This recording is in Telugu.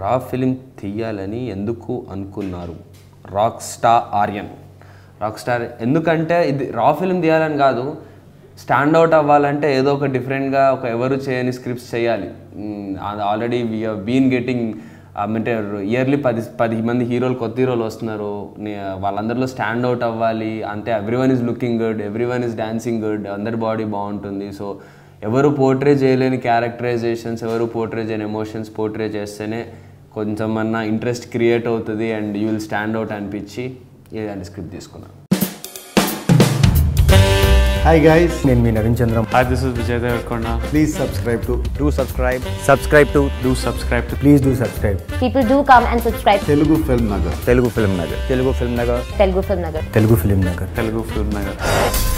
రా ఫిలిం తీయాలని ఎందుకు అనుకున్నారు rock star Aryan rock star ఎందుకంటే ఇది రా ఫిలిం తీయాలని కాదు స్టాండ్ అవుట్ అవ్వాలంటే ఏదో ఒక డిఫరెంట్గా ఒక ఎవరు చేయని స్క్రిప్ట్స్ చేయాలి ఆల్రెడీ వీ బీన్ గెటింగ్ అంటే ఇయర్లీ పది పది మంది హీరోలు కొత్త హీరోలు వస్తున్నారు నే- వాళ్ళందరిలో స్టాండ్ అవుట్ అవ్వాలి అంటే everyone is looking good everyone is dancing good అందరి బాడీ బాగుంటుంది సో ఎవరు పోర్ట్రే చేయలేని క్యారెక్టరైజేషన్స్ ఎవరు పోర్ట్రే చేయని ఎమోషన్స్ పోర్ట్రే చేస్తేనే కొంచెం అన్న ఇంట్రెస్ట్ క్రియేట్ అవుతుంది and you will stand out అనిపించి ఇలాంటి స్క్రిప్ట్ తీసుకున్నాను హాయ్ గైస్ నేను మీ Naveen Chandram Hi, this is Vijay Devarkonda. Please subscribe to do subscribe subscribe to Do subscribe to please do subscribe People do come and subscribe to Telugu film Nagar Telugu film Nagar Telugu film Nagar Telugu Film Nagar. Telugu film Nagar Telugu Film Nagar.